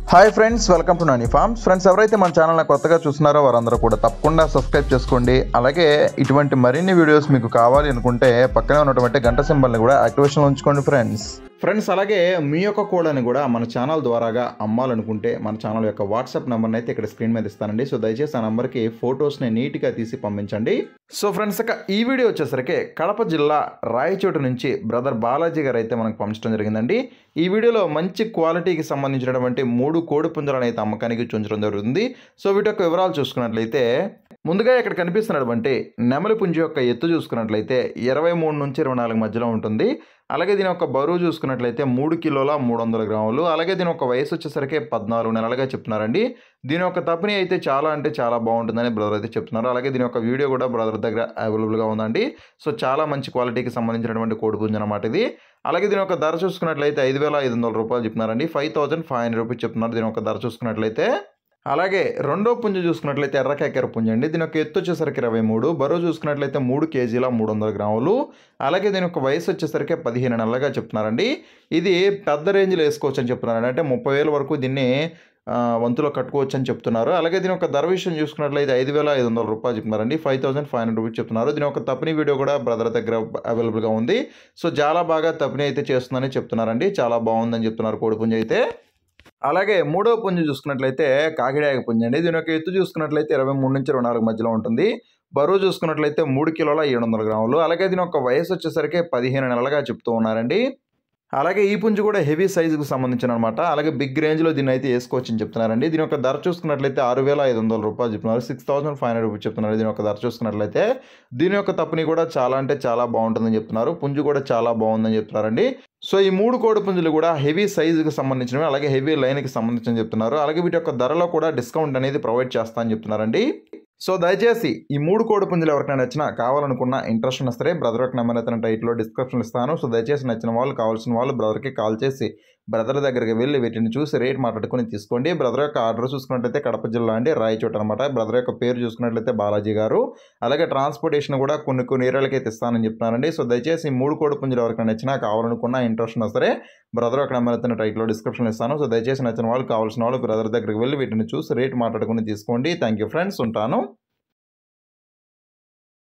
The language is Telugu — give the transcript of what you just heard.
hi friends welcome to Nani farms friends ఎవరైతే మన ఛానల్ని కొత్తగా చూస్తున్నారో వారందరూ కూడా తప్పకుండా సబ్స్క్రైబ్ చేసుకోండి అలాగే ఇటువంటి మరిన్ని వీడియోస్ మీకు కావాలి అనుకుంటే పక్కనే ఉన్నటువంటి గంట సింబల్ని కూడా యాక్టివేషన్ ఉంచుకోండి ఫ్రెండ్స్ ఫ్రెండ్స్ అలాగే మీ యొక్క కోడ్ని కూడా మన ఛానల్ ద్వారాగా అమ్మాలనుకుంటే మన ఛానల్ యొక్క వాట్సాప్ నెంబర్ని అయితే ఇక్కడ స్క్రీన్ మీద ఇస్తానండి సో దయచేసి ఆ నెంబర్కి ఫొటోస్ని నీట్గా తీసి పంపించండి సో ఫ్రెండ్స్ ఇక ఈ వీడియో వచ్చేసరికి కడప జిల్లా రాయచోటు నుంచి బ్రదర్ బాలాజీ గారు అయితే మనకు పంపించడం జరిగిందండి ఈ వీడియోలో మంచి క్వాలిటీకి సంబంధించినటువంటి మూడు కోడి పుంజలను అయితే అమ్మకానికి ఉంచడం జరుగుతుంది సో వీటి యొక్క వివరాలు చూసుకున్నట్లయితే ముందుగా ఇక్కడ కనిపిస్తున్నటువంటి నెమలి పుంజు యొక్క ఎత్తు చూసుకున్నట్లయితే ఇరవై మూడు నుంచి ఇరవై నాలుగు మధ్యలో ఉంటుంది అలాగే దీని యొక్క బరువు చూసుకున్నట్లయితే మూడు కిలోల మూడు వందల గ్రాములు అలాగే దీని యొక్క వయసు వచ్చేసరికి పద్నాలుగు నెలలుగా చెప్తున్నారండి దీని యొక్క తప్పని అయితే చాలా అంటే చాలా బాగుంటుందని బ్రదర్ అయితే చెప్తున్నారు అలాగే దీని యొక్క వీడియో కూడా బ్రదర్ దగ్గర అవైలబుల్గా ఉందండి సో చాలా మంచి క్వాలిటీకి సంబంధించినటువంటి కోడి పుంజు అనమాట ఇది అలాగే దీని యొక్క ధర చూసుకున్నట్లయితే ఐదు వేల ఐదు వందల రూపాయలు చెప్తున్నారండి five thousand five hundred rupees చెప్తున్నారు దీని యొక్క ధర చూసుకున్నట్లయితే అలాగే రెండో పుంజు చూసుకున్నట్లయితే ఎర్రకేకర పుంజు అండి దీని యొక్క ఎత్తు వచ్చేసరికి ఇరవై మూడు బరువు చూసుకున్నట్లయితే మూడు కేజీల మూడు వందల గ్రాములు అలాగే దీని యొక్క వయసు వచ్చేసరికి పదిహేను నెలలుగా చెప్తున్నారండి ఇది పెద్ద రేంజ్లో వేసుకోవచ్చు అని చెప్తున్నారండి అంటే ముప్పై వేల వరకు దీన్ని ఆ, వంతులో కట్టుకోవచ్చు అని చెప్తున్నారు అలాగే దీని యొక్క ధర విషయం చూసుకున్నట్లయితే ఐదు వేల ఐదు వందల రూపాయలు చెప్తున్నారండి five thousand five hundred rupees చెప్తున్నారు దీని యొక్క తప్పని వీడియో కూడా బ్రదర్ దగ్గర అవైలబుల్గా ఉంది సో చాలా బాగా తప్పని అయితే చేస్తుందని చెప్తున్నారండి చాలా బాగుందని చెప్తున్నారు కోడిపుంజ అయితే అలాగే మూడో పుంజు చూసుకున్నట్లయితే కాకిడాయ పుంజు అండి దీని యొక్క ఎత్తు చూసుకున్నట్లయితే ఇరవై మూడు నుంచి ఇరవై నాలుగు మధ్యలో ఉంటుంది బరువు చూసుకున్నట్లయితే మూడు కిలోల ఏడు వందల గ్రాములు అలాగే దీని యొక్క వయసు వచ్చేసరికి పదిహేను నెలలుగా చెప్తూ ఉన్నారండి అలాగే ఈ పుంజు కూడా హెవీ సైజుకు సంబంధించిన అనమాట అలాగే బిగ్ రేంజ్లో దీన్ని అయితే వేసుకోవచ్చు అని చెప్తున్నారండి దీని యొక్క ధర చూసుకున్నట్లయితే ఆరు వేల ఐదు వందల రూపాయలు చెప్తున్నారు six thousand five hundred rupees చెప్తున్నారు దీని యొక్క ధర చూసుకున్నట్లయితే దీని యొక్క తప్పుని కూడా చాలా అంటే చాలా బాగుంటుందని చెప్తున్నారు పుంజు కూడా చాలా బాగుందని చెప్తున్నారండి సో ఈ మూడు కోడి పుంజులు కూడా హెవీ సైజుకి సంబంధించినవి అలాగే హెవీ లైన్కి సంబంధించి చెప్తున్నారు అలాగే వీటి యొక్క ధరలో కూడా డిస్కౌంట్ అనేది ప్రొవైడ్ చేస్తా అని చెప్తున్నారండి సో దయచేసి ఈ మూడు కోడి పుంజులు ఎవరికైనా నచ్చినా కావాలనుకున్న ఇంట్రెస్ట్ ఉన్న సరే బ్రదర్ యొక్క నెంబర్ అయితే టైట్లో డిస్క్రిప్షన్ ఇస్తాను సో దయచేసి నచ్చిన వాళ్ళు కావాల్సిన వాళ్ళు బ్రదర్కి కాల్ చేసి బ్రదర్ దగ్గరికి వెళ్ళి వీటిని చూసి రేట్ మాట్లాడుకుని తీసుకోండి బ్రదర్ యొక్క ఆర్డర్ చూసుకున్నట్లయితే కడప జిల్లా అండి రాయచోట అనమాట బ్రదర్ యొక్క పేరు చూసుకున్నట్లయితే బాలాజీ గారు అలాగే ట్రాన్స్పోర్టేషన్ కూడా కొన్ని కొన్ని ఏరియాలకి అయితే ఇస్తానని చెప్తున్నారండి సో దయచేసి ఈ మూడు కోడి పుంజులు ఎవరికైనా నచ్చినా కావాలనుకున్న ఇంట్రెస్ట్ ఉన్నా సరే బ్రదర్ యొక్క నెంబర్ అయితే టైట్లో డిస్క్రిప్షన్ ఇస్తాను సో దయచేసి నచ్చిన వాళ్ళు కావాల్సిన వాళ్ళు బ్రదర్ దగ్గరికి వెళ్ళి వీటిని చూసి రేట్ మాట్లాడుకుని తీసుకోండి థ్యాంక్ యూ ఫ్రెండ్స్ ఉంటాను